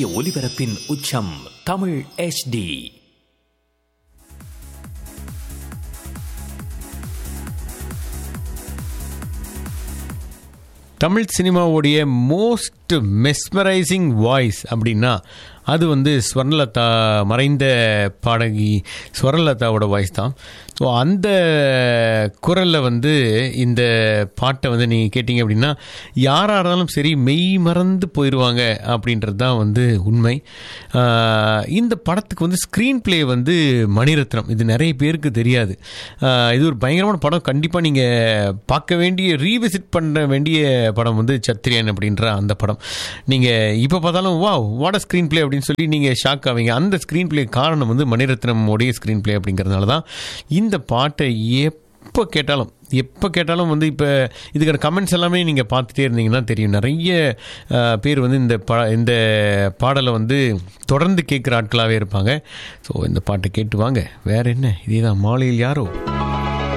இந்திய ஒலிபரப்பின் உச்சம் தமிழ் HD தமிழ் சினிமாவுடைய மோஸ்ட் மெஸ்மரைசிங் வாய்ஸ் அப்படின்னா அது வந்து ஸ்வர்ணலதா மறைந்த பாடகி ஸ்வர்ணலதாவோட வாய்ஸ் தான் ஸோ அந்த குரலில் வந்து இந்த பாட்டை வந்து நீங்கள் கேட்டிங்க அப்படின்னா யாராக இருந்தாலும் சரி மெய் மறந்து போயிடுவாங்க அப்படின்றது தான் வந்து உண்மை ஆஹ் இந்த படத்துக்கு வந்து ஸ்க்ரீன் ப்ளே வந்து மணிரத்னம் இது நிறைய பேருக்கு தெரியாது ஆஹ் இது ஒரு பயங்கரமான படம் கண்டிப்பாக நீங்கள் பார்க்க வேண்டிய ரீவிசிட் பண்ண வேண்டிய படம் வந்து சத்ரியன் அப்படின்ற அந்த படம் நீங்கள் இப்போ பார்த்தாலும் வா வாட ஸ்க்ரீன் ப்ளே அப்படின்னு சொல்லி நீங்கள் ஷாக் ஆவீங்க அந்த ஸ்க்ரீன் ப்ளே காரணம் வந்து மணிரத்னம் உடைய ஸ்க்ரீன் ப்ளே அப்படிங்கிறதுனால தான் இந்த பாட்டை எப்போ கேட்டாலும் எப்போ கேட்டாலும் வந்து இப்போ இதுக்கான கமெண்ட்ஸ் எல்லாமே நீங்கள் பார்த்துட்டே இருந்தீங்கன்னா தெரியும் நிறைய அஹ், பேர் வந்து இந்த பா இந்த பாடலை வந்து தொடர்ந்து கேட்குற ஆட்களாகவே இருப்பாங்க ஸோ இந்த பாட்டை கேட்டு வாங்க வேற என்ன இதே தான் மாலையில் யாரோ